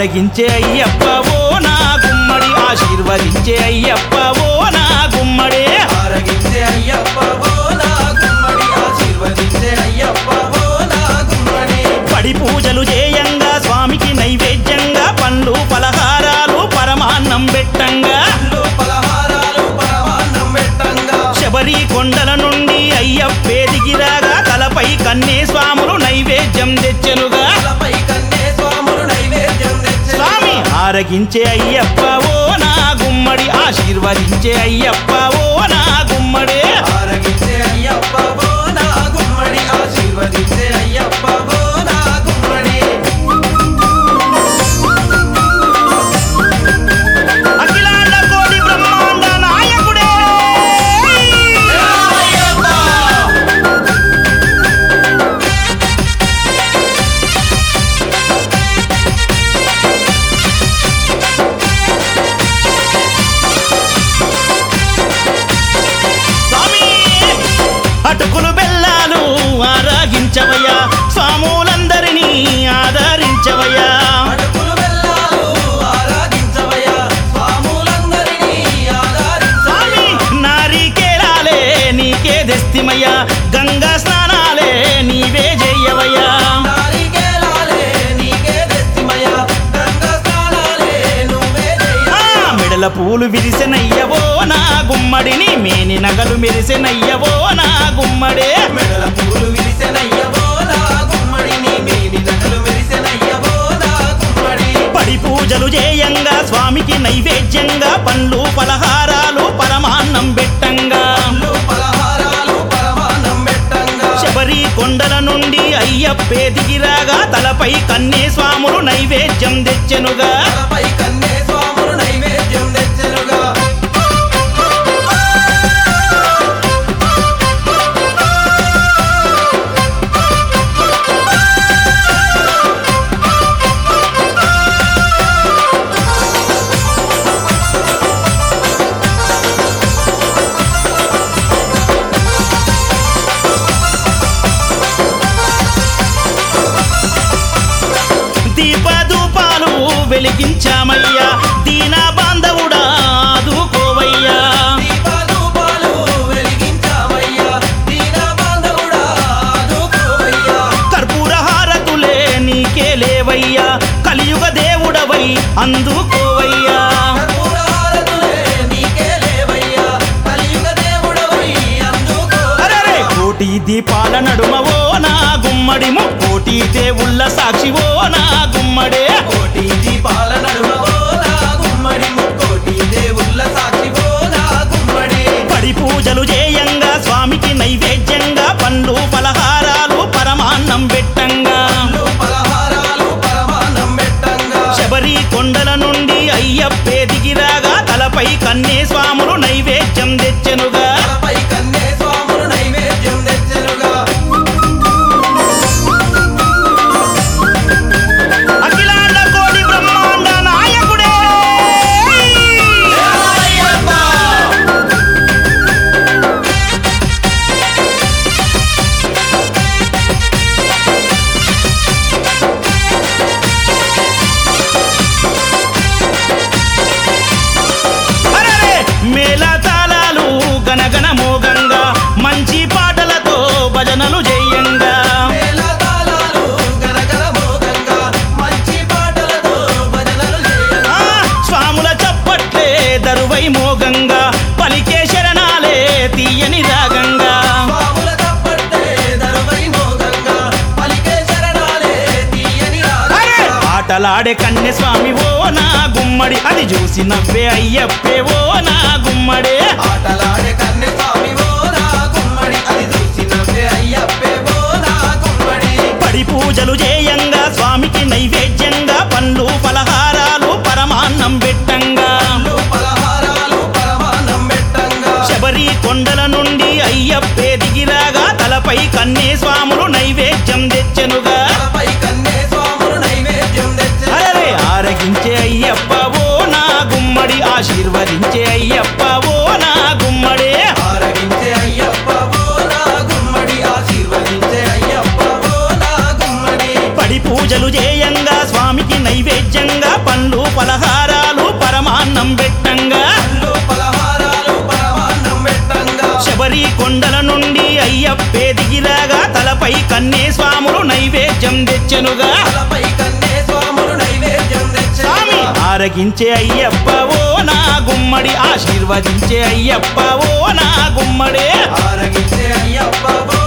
ఆరగించే అయ్యప్ప ఓ నా గుమ్మడి ఆశీర్వదించే అయ్యప్ప ఓ నా గుమ్మడే ఆరగించే అయ్యప్ప ఓ నా గుమ్మడి ఆశీర్వదించే అయ్యప్ప ఓ నా గుమ్మడి పడి పూజలు చేయంగా స్వామికి నైవేద్యంగా పండ్లు పలహారాలు పరమాన్నం పెట్టంగా పండ్లు పలహారాలు పరమాన్నం పెట్టంగా శబరి కొండల నుండి అయ్యప్పే దిగిరాగా తలపై కన్నే స్వాములు నైవేద్యం తెచ్చెనుగా తలపై కన్నే స్వాములు నైవేద్యం తెచ్చే స్వామి ఆరగించే అయ్యప్ప ఓ నా గుమ్మడి ఆశీర్వదించే అయ్యప్ప ఓ నా గుమ్మడే ఆరగించే అయ్యప్ప ఓ నా గుమ్మడి ఆశీర్వదించే అయ్యప్ప ఓ నా గుమ్మడి అఖిలాండ కోటి బ్రహ్మాండ నాయకుడే అయ్యప్ప స్వామి అటుకులు బెల్లాలు ఆరాగించవయ్యా స్వాములందరినీ ఆదరించవయ్యా అడుగులు వెళ్ళాలు ఆరాధించవయ్యా స్వాములందరినీ స్వామి ఆరాధించవయ్యా నారికేలాలే నీకే దెస్తిమయ్యా గంగా స్నానాలే నీవే చెయ్యవయ్యా నారికేలాలే నీకే తెస్తిమయ్యా గంగా స్నానాలే నువ్వే ఆ, చెయ్యా మెడల పూలు విరిసెనయ్యవో నా గుమ్మడిని మేని నగలు మెరిసెనయ్యవో నా గుమ్మడే మెడల పూలు విరిసెనయ్యవో నా గుమ్మడి నీ మేని నగలు మెరిసెనయ్యవో నా గుమ్మడి పడి పూజలు చేయంగా స్వామికి నైవేద్యంగా పండ్లు పలహారాలు పరమాన్నం పెట్టంగా పండ్లు పలహారాలు పరమాన్నం పెట్టంగా శబరి కొండల నుండి అయ్యప్పే దిగిరాగా తలపై కన్నే స్వాములు నైవేద్యం తెచ్చెనుగా తలపై కన్నే స్వాములు నైవేద్యం తెచ్చెనుగా దీపధూపాలు వెలిగించామయ్యా దీన బాంధవుడా ఆదుకోవయ్యా దీపాలు వెలిగించావయ్యా దీన బాంధవుడా ఆదుకోవయ్యా కర్పూర హారతులే నీకే లేవయ్యా కలియుగ దేవుడవై అందుకోవయ్యా కర్పూర హారతులే నీకే లేవయ్యా కలియుగ దేవుడవై అరెరే అందుకో కోటి దీపాల నడుమవో నా గుమ్మడి కోటి దేవుళ్ళ సాక్షివో నా గుమ్మడే కోటి దీపాల నడుమవో నా గుమ్మడి ముక్కోటి దేవుళ్ళ సాక్షివో నా గుమ్మడి పడి పూజలు చేయంగా స్వామికి నైవేద్యంగా పండ్లు పలహారాలు పరమాన్నం పెట్టంగా పండ్లు పలహారాలు పరమాన్నం పెట్టంగా శబరి కొండల నుండి అయ్యప్పే దిగిరాగా తలపై కన్నే స్వాములు నైవేద్యం తెచ్చెనుగా తలపై కన్నే స్వాములు నైవేద్యం తెచ్చెనుగా అఖిలాండ కోటి బ్రహ్మాండ నాయకుడే అయ్యప్ప అరెరే మేళ తాళాలు గనగన మోగంగా మంచి పాటలతో భజనలు చేయంగా మేళతాళాలు గరగర మోగంగా మంచి పాటలతో భజనలు ఆ, చేయంగా స్వాముల చప్పట్లే దరువై మోగంగా పలికే శరణాలే తీయని రాగంగా స్వాముల తప్పట్టే దరువై మోగంగా పలికే శరణాలే తీయని అరే రాగంగా ఆటలాడే కన్నె స్వామి ఓ నా గుమ్మడి అది చూసి నవ్వే అయ్యప్పే ఓ నా గుమ్మడే ఆటలాడే కన్నె స్వామి ఓ నా గుమ్మడి అది చూసి నవ్వే అయ్యప్పే ఓ నా గుమ్మడి పడి పూజలు చేయంగా స్వామికి నైవేద్యంగా పండ్లు పలహారాలు పరమాన్నం పెట్టంగా పండ్లు పలహారాలు పరమాన్నం పెట్టంగా శబరి కొండల నుండి అయ్యప్పే దిగిరాగా తలపై కన్నే స్వాములు నైవేద్యం తెచ్చెనుగా తలపై కన్నే స్వాములు నైవేద్యం తెచ్చెనుగా అరే ఆరగించే అయ్యప్ప ఓ నా గుమ్మడి ఆశీర్వదించే అయ్యప్ప ఓ నా గుమ్మడే ఆరగించే అయ్యప్ప ఓ నా గుమ్మడి ఆశీర్వదించే అయ్యప్ప ఓ నా గుమ్మడి పడి పూజలు చేయంగా స్వామికి నైవేద్యంగా తెచ్చెనుగా తలపై కన్నే స్వాములు నైవేద్యం స్వామి తెచ్చారు ఆరగించే అయ్యప్ప ఓ నా గుమ్మడి ఆశీర్వదించే అయ్యప్ప ఓ నా గుమ్మడే ఆరగించే అయ్యప్ప ఓ